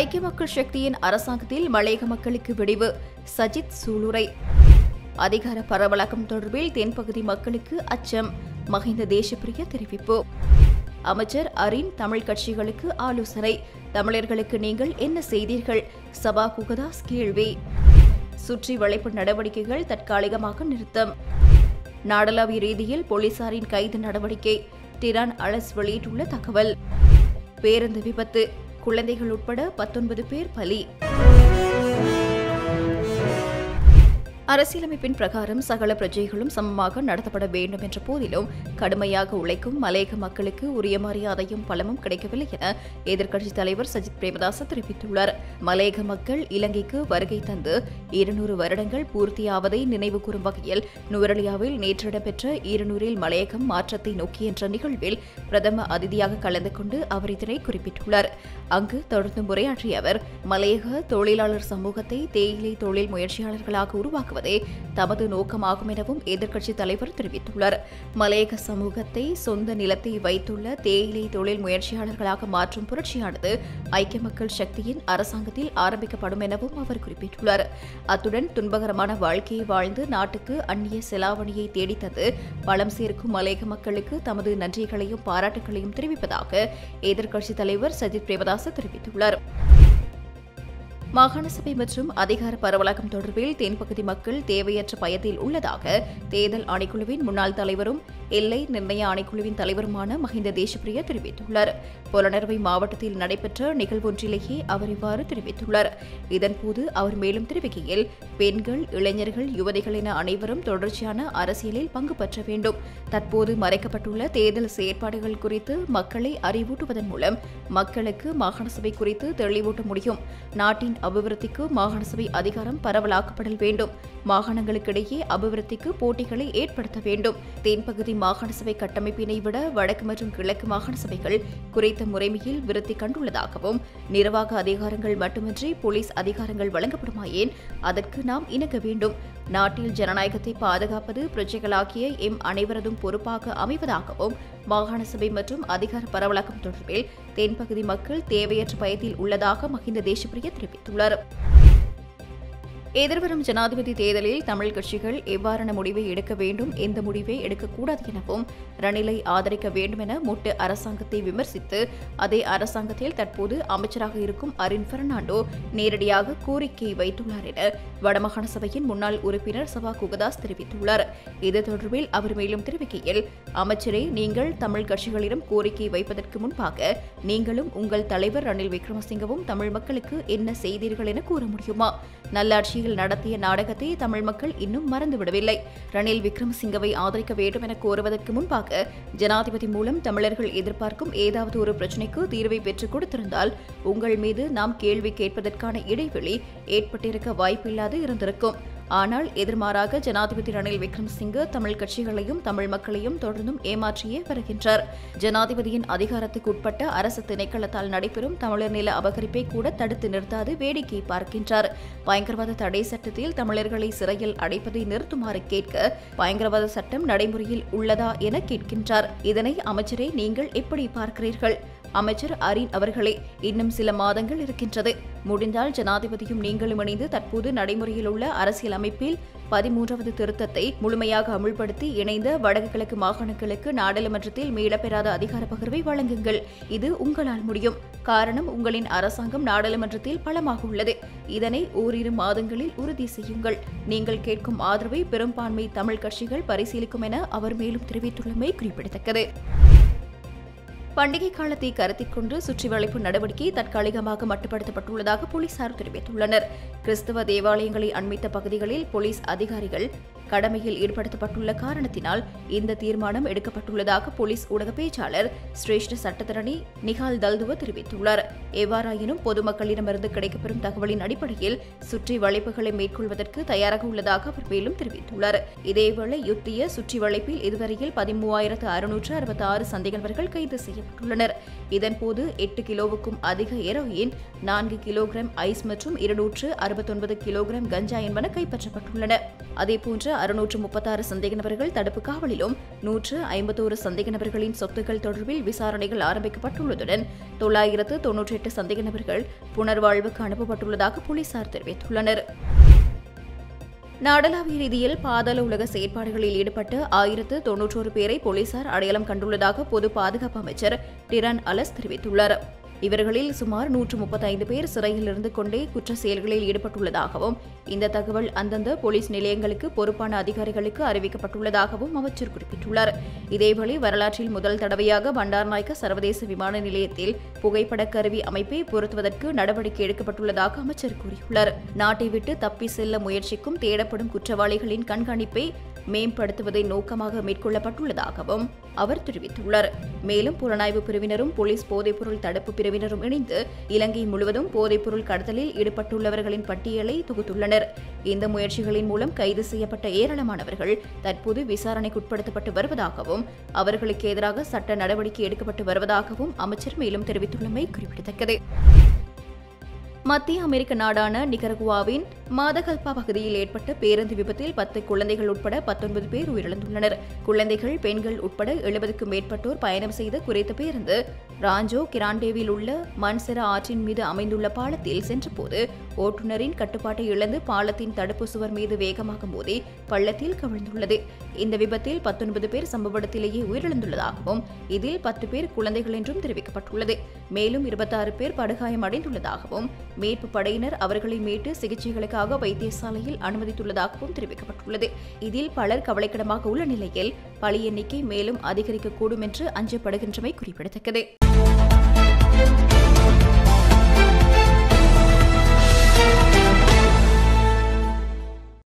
ஐக்கிய மக்கள் சக்தியின் அரசாங்கத்தில் மலையக மக்களுக்கு விடிவு சஜித் சூளுரை அதிகார பரவலாக்கம் தொடர்பில் தென்பகுதி மக்களுக்கு அச்சம் மஹிந்த தேசப்பிரிய தெரிவிப்பு அமைச்சர் அரின் தமிழ் கட்சிகளுக்கு ஆலோசனை தமிழர்களுக்கு நீங்கள் என்ன செய்தீர்கள் சபா குகதாஸ் கேள்வி சுற்றி வளைப்பு நடவடிக்கைகள் தற்காலிகமாக நிறுத்தம் நாடளாவிய ரீதியில் போலீசாரின் கைது நடவடிக்கை டிரான் அலஸ் வெளியிட்டுள்ள தகவல் பேருந்து விபத்து குழந்தைகள் உட்பட பத்தொன்பது பேர் பலி அரசியலமைப்பின் பிரகாரம் சகல பிரஜைகளும் சமமாக நடத்தப்பட வேண்டும் என்ற போதிலும் கடுமையாக உழைக்கும் மலையக மக்களுக்கு உரிய மரியாதையும் பலமும் கிடைக்கவில்லை என எதிர்க்கட்சித் தலைவர் சஜித் பிரேமதாச தெரிவித்துள்ளார் மலையக மக்கள் இலங்கைக்கு வருகை தந்து இருநூறு வருடங்கள் பூர்த்தியாவதை நினைவு கூறும் வகையில் நுவரலியாவில் நேற்று இடம்பெற்ற ஈரநூறில் மலையகம் மாற்றத்தை நோக்கி என்ற நிகழ்வில் பிரதம அதிதியாக கலந்து கொண்டு அவர் இதனை குறிப்பிட்டுள்ளார் அங்கு தொடர்ந்து உரையாற்றிய அவர் மலையக தொழிலாளர் சமூகத்தை தேயிலை தொழில் முயற்சியாளர்களாக உருவாக்குவதே தமது நோக்கமாகும் எனவும் எதிர்க்கட்சித் தலைவர் தெரிவித்துள்ளார் மலையக சமூகத்தை சொந்த நிலத்தை வைத்துள்ள தேயிலை தொழில் முயற்சியாளர்களாக மாற்றும் புரட்சியானது ஐக்கிய மக்கள் சக்தியின் அரசாங்கத்தில் ஆரம்பிக்கப்படும் எனவும் அவர் குறிப்பிட்டுள்ளார் அத்துடன் துன்பகரமான வாழ்க்கையை வாழ்ந்து நாட்டுக்கு அந்நிய செலாவணியை தேடித்தந்து பலம் சேர்க்கும் மலையக மக்களுக்கு தமது நன்றிகளையும் பாராட்டுகளையும் தெரிவிப்பதாக எதிர்க்கட்சித் தலைவர் சஜித் பிரேமதாச தெரிவித்துள்ளார் மாகாண சபை மற்றும் அதிகார பரவலாக்கம் தொடர்பில் தென்பகுதி மக்கள் தேவையற்ற பயத்தில் உள்ளதாக தேர்தல் ஆணைக்குழுவின் முன்னாள் தலைவரும் எல்லை நிர்ணய ஆணைக்குழுவின் தலைவருமான மஹிந்த தேசப்பிரிய தெரிவித்துள்ளார் புலனர்வை மாவட்டத்தில் நடைபெற்ற நிகழ்வொன்றிலேயே அவர் இவ்வாறு தெரிவித்துள்ளார் இதன்போது அவர் மேலும் தெரிவிக்கையில் பெண்கள் இளைஞர்கள் யுவதிகள் என அனைவரும் தொடர்ச்சியான அரசியலில் பங்கு பெற்ற வேண்டும் தற்போது மறைக்கப்பட்டுள்ள தேர்தல் செயற்பாடுகள் குறித்து மக்களை அறிவூட்டுவதன் மூலம் மக்களுக்கு மாகாண சபை குறித்து தெளிவூட்ட முடியும் நாட்டின் அபிவிருத்திக்கு மாகாண சபை அதிகாரம் பரவலாக்கப்படல் வேண்டும் மாகாணங்களுக்கிடையே அபிவிருத்திக்கு போட்டிகளை ஏற்படுத்த வேண்டும் தென்பகுதி மாகாண சபை கட்டமைப்பினை விட வடக்கு மற்றும் கிழக்கு மாகாண சபைகள் குறைத்த முறைமையில் விருத்தி கண்டுள்ளதாகவும் நிர்வாக அதிகாரங்கள் மட்டுமின்றி போலீஸ் அதிகாரங்கள் வழங்கப்படுமாயேன் அதற்கு நாம் இணங்க வேண்டும் நாட்டில் ஜனநாயகத்தை பாதுகாப்பது பிரஜைகளாகிய எம் அனைவரதும் பொறுப்பாக அமைவதாகவும் மாகாண சபை மற்றும் அதிகார பரவலாக்கம் தொடர்பில் தென்பகுதி மக்கள் தேவையற்ற பயத்தில் உள்ளதாக மஹிந்த தேசப்பிரிய தெரிவித்துள்ளார் எதிர்வரும் ஜனாதிபதி தேர்தலில் தமிழ் கட்சிகள் எவ்வாறான முடிவை எடுக்க வேண்டும் எந்த முடிவை எடுக்கக்கூடாது எனவும் ரணிலை ஆதரிக்க வேண்டும் என மொட்டு அரசாங்கத்தை விமர்சித்து அதே அரசாங்கத்தில் தற்போது அமைச்சராக இருக்கும் அரின் பெர்னாண்டோ நேரடியாக கோரிக்கை வைத்துள்ளார் என வடமாகாண சபையின் முன்னாள் உறுப்பினர் சபா குகதாஸ் தெரிவித்துள்ளார் இது தொடர்பில் அவர் மேலும் தெரிவிக்கையில் அமைச்சரே நீங்கள் தமிழ் கட்சிகளிடம் கோரிக்கை வைப்பதற்கு முன்பாக நீங்களும் உங்கள் தலைவர் ரணில் விக்ரமசிங்கவும் தமிழ் மக்களுக்கு என்ன செய்தீர்கள் என கூற முடியுமா நல்லாட்சி ஆட்சியில் நடத்திய நாடகத்தை தமிழ் மக்கள் இன்னும் மறந்துவிடவில்லை ரணில் விக்ரமசிங்கவை ஆதரிக்க வேண்டும் என கோருவதற்கு முன்பாக ஜனாதிபதி மூலம் தமிழர்கள் எதிர்பார்க்கும் ஏதாவது ஒரு பிரச்சினைக்கு தீர்வை பெற்றுக் கொடுத்திருந்தால் உங்கள் மீது நாம் கேள்வி கேட்பதற்கான இடைவெளி ஏற்பட்டிருக்க வாய்ப்பில்லாது இருந்திருக்கும் ஆனால் எதிர்மாறாக ஜனாதிபதி ரணில் விக்ரமசிங்கே தமிழ் கட்சிகளையும் தமிழ் மக்களையும் தொடர்ந்தும் ஏமாற்றியே வருகின்றார் ஜனாதிபதியின் அதிகாரத்துக்கு உட்பட்ட அரசு திணைக்களத்தால் நடைபெறும் தமிழர் நில அபகரிப்பை கூட தடுத்து நிறுத்தாது வேடிக்கை பார்க்கின்றார் பயங்கரவாத தடை சட்டத்தில் தமிழர்களை சிறையில் அடைப்பதை நிறுத்துமாறு கேட்க பயங்கரவாத சட்டம் நடைமுறையில் உள்ளதா என கேட்கின்றார் இதனை அமைச்சரை நீங்கள் எப்படி பார்க்கிறீர்கள் அமைச்சர் அரின் அவர்களே இன்னும் சில மாதங்கள் இருக்கின்றது முடிந்தால் ஜனாதிபதியும் நீங்களும் இணைந்து தற்போது நடைமுறையில் உள்ள அரசியல் அமைப்பில் பதிமூன்றாவது திருத்தத்தை முழுமையாக அமுல்படுத்தி இணைந்த வடக்கு கிழக்கு மாகாணங்களுக்கு நாடாளுமன்றத்தில் மீளப்பெறாத அதிகார பகிர்வை வழங்குங்கள் இது உங்களால் முடியும் காரணம் உங்களின் அரசாங்கம் நாடாளுமன்றத்தில் பலமாக உள்ளது இதனை ஓரிரு மாதங்களில் உறுதி செய்யுங்கள் நீங்கள் கேட்கும் ஆதரவை பெரும்பான்மை தமிழ் கட்சிகள் பரிசீலிக்கும் என அவர் மேலும் தெரிவித்துள்ளமை குறிப்பிடத்தக்கது பண்டிகை காலத்தை கருத்தில் கொண்டு சுற்றி வளைப்பு நடவடிக்கை தற்காலிகமாக மட்டுப்படுத்தப்பட்டுள்ளதாக போலீசார் தெரிவித்துள்ளனர் கிறிஸ்தவ தேவாலயங்களை அண்மித்த பகுதிகளில் போலீஸ் அதிகாரிகள் கடமையில் ஈடுபடுத்தப்பட்டுள்ள காரணத்தினால் இந்த தீர்மானம் எடுக்கப்பட்டுள்ளதாக போலீஸ் ஊடக பேச்சாளர் சிரேஷ்ட சட்டத்தரணி நிகால் தல்துவ தெரிவித்துள்ளார் எவ்வாறாயினும் பொதுமக்களிடமிருந்து கிடைக்கப்பெறும் தகவலின் அடிப்படையில் சுற்றி வளைப்புகளை மேற்கொள்வதற்கு தயாராக உள்ளதாக அவர் மேலும் தெரிவித்துள்ளார் இதேவேளை யுத்திய சுற்றி வளைப்பில் இதுவரையில் பதிமூவாயிரத்து அறுநூற்று அறுபத்தி ஆறு சந்தேகநபர்கள் கைது செய்யப்பட்டுள்ளனர் இதன்போது எட்டு கிலோவுக்கும் அதிக ஹெரோயின் நான்கு கிலோகிராம் ஐஸ் மற்றும் இருநூற்று அறுபத்தொன்பது கிலோகிராம் கஞ்சா என்பன கைப்பற்றப்பட்டுள்ளன அதேபோன்று அறுநூற்று முப்பத்தாறு சந்தேக நபர்கள் தடுப்பு காவலிலும் நூற்று ஐம்பத்தோரு சந்தேக நபர்களின் சொத்துக்கள் தொடர்பில் விசாரணைகள் ஆரம்பிக்கப்பட்டுள்ளதுடன் தொள்ளாயிரத்து தொன்னூற்றி எட்டு சந்தேக நபர்கள் புனர்வாழ்வுக்கு அனுப்பப்பட்டுள்ளதாக போலீசார் தெரிவித்துள்ளனர் நாடளாவிய ரீதியில் பாதாள உலக செயற்பாடுகளில் ஈடுபட்ட ஆயிரத்து தொன்னூற்றோரு பேரை போலீசார் அடையாளம் கண்டுள்ளதாக பொது பாதுகாப்பு அமைச்சர் டிரன் அலஸ் தெரிவித்துள்ளார் இவர்களில் சுமார் நூற்று முப்பத்தைந்து பேர் சிறையில் இருந்து கொண்டே குற்ற செயல்களில் ஈடுபட்டுள்ளதாகவும் இந்த தகவல் அந்தந்த போலீஸ் நிலையங்களுக்கு பொறுப்பான அதிகாரிகளுக்கு அறிவிக்கப்பட்டுள்ளதாகவும் அமைச்சர் குறிப்பிட்டுள்ளார் இதேவேளை வரலாற்றில் முதல் தடவையாக பண்டார்நாயக்க சர்வதேச விமான நிலையத்தில் புகைப்பட கருவி அமைப்பை பொருத்துவதற்கு நடவடிக்கை எடுக்கப்பட்டுள்ளதாக அமைச்சர் கூறியுள்ளார் நாட்டை விட்டு தப்பி செல்ல முயற்சிக்கும் தேடப்படும் குற்றவாளிகளின் கண்காணிப்பை மேம்படுத்துவதை நோக்கமாக மேற்கொள்ளப்பட்டுள்ளதாகவும் அவர் தெரிவித்துள்ளார் மேலும் புலனாய்வு பிரிவினரும் போலீஸ் போதைப்பொருள் தடுப்பு பிரிவினரும் இணைந்து இலங்கை முழுவதும் போதைப்பொருள் கடத்தலில் ஈடுபட்டுள்ளவர்களின் பட்டியலை தொகுத்துள்ளனர் இந்த முயற்சிகளின் மூலம் கைது செய்யப்பட்ட ஏராளமானவர்கள் தற்போது விசாரணைக்குட்படுத்தப்பட்டு வருவதாகவும் அவர்களுக்கு எதிராக சட்ட நடவடிக்கை எடுக்கப்பட்டு வருவதாகவும் அமைச்சர் மேலும் தெரிவித்துள்ளமை குறிப்பிடத்தக்கது மத்திய அமெரிக்க நாடான நிகரகுவாவின் மாதகல்பா பகுதியில் ஏற்பட்ட பேருந்து விபத்தில் பத்து குழந்தைகள் உட்பட பத்தொன்பது பேர் உயிரிழந்துள்ளனர் குழந்தைகள் பெண்கள் உட்பட எழுபதுக்கும் மேற்பட்டோர் பயணம் செய்த குறித்த பேருந்து ராஞ்சோ கிராண்டேவில் உள்ள மன்செர ஆற்றின் மீது அமைந்துள்ள பாலத்தில் சென்றபோது ஓட்டுநரின் கட்டுப்பாட்டை இழந்து பாலத்தின் தடுப்பு சுவர் மீது வேகமாக மோதி பள்ளத்தில் கவிழ்ந்துள்ளது இந்த விபத்தில் பத்தொன்பது பேர் சம்பவ இடத்திலேயே உயிரிழந்துள்ளதாகவும் இதில் பத்து பேர் குழந்தைகள் என்றும் தெரிவிக்கப்பட்டுள்ளது மேலும் இருபத்தாறு பேர் படுகாயம் அடைந்துள்ளதாகவும் மீட்பு படையினர் அவர்களை மீட்டு சிகிச்சைகளுக்காக வைத்தியசாலையில் அனுமதித்துள்ளதாகவும் தெரிவிக்கப்பட்டுள்ளது இதில் பலர் கவலைக்கிடமாக உள்ள நிலையில் பலி எண்ணிக்கை மேலும் அதிகரிக்கக்கூடும் என்று அஞ்சப்படுகின்றமை குறிப்பிடத்தக்கது